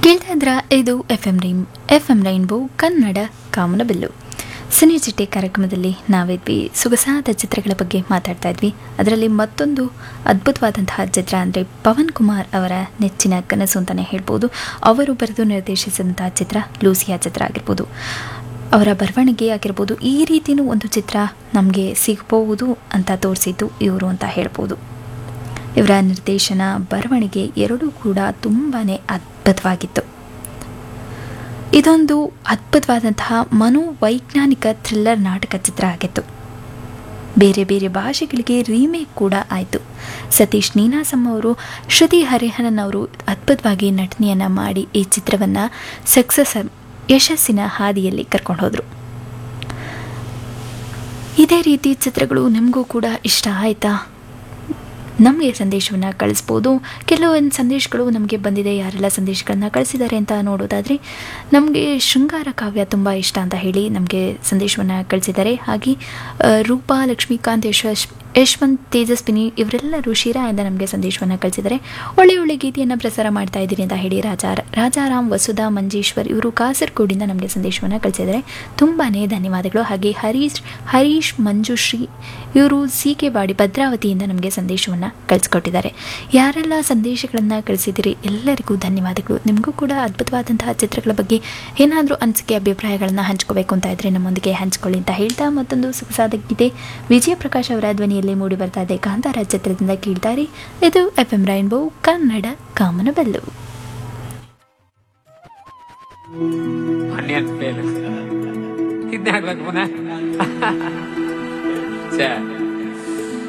ಕೇಳ್ತಾ ಇದ್ರ ಇದು F M rain F M rainbow Kannada ಕಾಮನಬಿಲ್ಲು ಸಿನಿ ಚಿಟ್ಟೆ ಕಾರ್ಯಕ್ರಮದಲ್ಲಿ ನಾವಿದ್ವಿ ಸೊಗಸಾದ ಚಿತ್ರಗಳ ಬಗ್ಗೆ ಮಾತಾಡ್ತಾ ಇದ್ವಿ ಅದರಲ್ಲಿ ಮತ್ತೊಂದು ಅದ್ಭುತವಾದಂತಹ ಚಿತ್ರ ಅಂದರೆ ಪವನ್ ಕುಮಾರ್ ಅವರ ನೆಚ್ಚಿನ ಕನಸು ಅಂತಲೇ ಹೇಳ್ಬೋದು ಅವರು ಬರೆದು ನಿರ್ದೇಶಿಸಿದಂತಹ ಚಿತ್ರ ಲೂಸಿಯಾ ಚಿತ್ರ ಆಗಿರ್ಬೋದು ಅವರ ಬರವಣಿಗೆ ಆಗಿರ್ಬೋದು ಈ ರೀತಿಯೂ ಒಂದು ಚಿತ್ರ ನಮಗೆ ಸಿಗಬಹುದು ಅಂತ ತೋರಿಸಿದ್ದು ಇವರು ಅಂತ ಹೇಳ್ಬೋದು ಇವರ ನಿರ್ದೇಶನ ಬರವಣಿಗೆ ಎರಡೂ ಕೂಡ ತುಂಬಾ ಅದ್ಭುತವಾಗಿತ್ತು ಇದೊಂದು ಅದ್ಭುತವಾದಂತಹ ಮನೋವೈಜ್ಞಾನಿಕ ಥ್ರಿಲ್ಲರ್ ನಾಟಕ ಚಿತ್ರ ಆಗಿತ್ತು ಬೇರೆ ಬೇರೆ ಭಾಷೆಗಳಿಗೆ ರೀಮೇಕ್ ಕೂಡ ಆಯಿತು ಸತೀಶ್ ನೀನಾಸಂ ಅವರು ಶ್ರುತಿ ಹರಿಹರನ್ ಅವರು ಅದ್ಭುತವಾಗಿ ನಟನೆಯನ್ನು ಮಾಡಿ ಈ ಚಿತ್ರವನ್ನು ಸಕ್ಸಸ್ ಯಶಸ್ಸಿನ ಹಾದಿಯಲ್ಲಿ ಕರ್ಕೊಂಡು ಹೋದರು ಇದೇ ರೀತಿ ಚಿತ್ರಗಳು ನಿಮಗೂ ಕೂಡ ಇಷ್ಟ ಆಯಿತಾ ನಮಗೆ ಸಂದೇಶವನ್ನು ಕಳಿಸ್ಬೋದು ಕೆಲವೊಂದು ಸಂದೇಶಗಳು ನಮಗೆ ಬಂದಿದೆ ಯಾರೆಲ್ಲ ಸಂದೇಶಗಳನ್ನ ಕಳಿಸಿದ್ದಾರೆ ಅಂತ ನೋಡೋದಾದರೆ ನಮಗೆ ಶೃಂಗಾರ ಕಾವ್ಯ ತುಂಬ ಇಷ್ಟ ಅಂತ ಹೇಳಿ ನಮಗೆ ಸಂದೇಶವನ್ನು ಕಳಿಸಿದ್ದಾರೆ ಹಾಗೆ ಆ, ರೂಪಾ ಲಕ್ಷ್ಮೀಕಾಂತ್ ಯಶಸ್ ಯಶವಂತ್ ತೇಜಸ್ವಿನಿ ಇವರೆಲ್ಲರೂ ಶಿರಾಯಿಂದ ನಮಗೆ ಸಂದೇಶವನ್ನು ಕಳಿಸಿದ್ದಾರೆ ಒಳ್ಳೆ ಒಳ್ಳೆ ಗೀತೆಯನ್ನು ಪ್ರಸಾರ ಮಾಡ್ತಾ ಇದ್ದೀರಿ ಅಂತ ಹೇಳಿ ರಾಜಾ ರಾಜಾರಾಮ್ ವಸುಧಾ ಮಂಜೇಶ್ವರ್ ಇವರು ಕಾಸರಗೋಡಿಂದ ನಮಗೆ ಸಂದೇಶವನ್ನು ಕಳಿಸಿದ್ದಾರೆ ತುಂಬಾ ಧನ್ಯವಾದಗಳು ಹಾಗೆ ಹರೀಶ್ ಹರೀಶ್ ಮಂಜುಶ್ರೀ ಇವರು ಸಿ ಕೆ ಬಾಡಿ ಭದ್ರಾವತಿಯಿಂದ ನಮಗೆ ಸಂದೇಶವನ್ನು ಕಳಿಸ್ಕೊಟ್ಟಿದ್ದಾರೆ ಯಾರೆಲ್ಲ ಸಂದೇಶಗಳನ್ನು ಕಳಿಸಿದಿರಿ ಎಲ್ಲರಿಗೂ ಧನ್ಯವಾದಗಳು ನಿಮಗೂ ಕೂಡ ಅದ್ಭುತವಾದಂತಹ ಚಿತ್ರಗಳ ಬಗ್ಗೆ ಏನಾದರೂ ಅನಿಸಿಕೆ ಅಭಿಪ್ರಾಯಗಳನ್ನು ಹಂಚ್ಕೋಬೇಕು ಅಂತ ಇದ್ರೆ ನಮ್ಮೊಂದಿಗೆ ಹಂಚ್ಕೊಳ್ಳಿ ಅಂತ ಹೇಳ್ತಾ ಮತ್ತೊಂದು ಸೊಗಸಾದ ಗೀತೆ ವಿಜಯ ಪ್ರಕಾಶ್ ಅವರ ಧ್ವನಿಯಲ್ಲಿ ಮೂಡಿ ಬರ್ತಾ ಇದೆ ಕಾಂತಾರ ಚಿತ್ರದಿಂದ ಕೇಳ್ತಾರೆ ಇದು ಎಫ್ ಎಂ ರೈನ್ಬೋ ಕನ್ನಡ ಕಾಮನಬೆಲ್ಲು ಆನಿಯನ್ ಫೇಲ್ ಇದನ್ನೇ ಹಾಕ್ಬೇಕು ಪುನಃ ಛೇ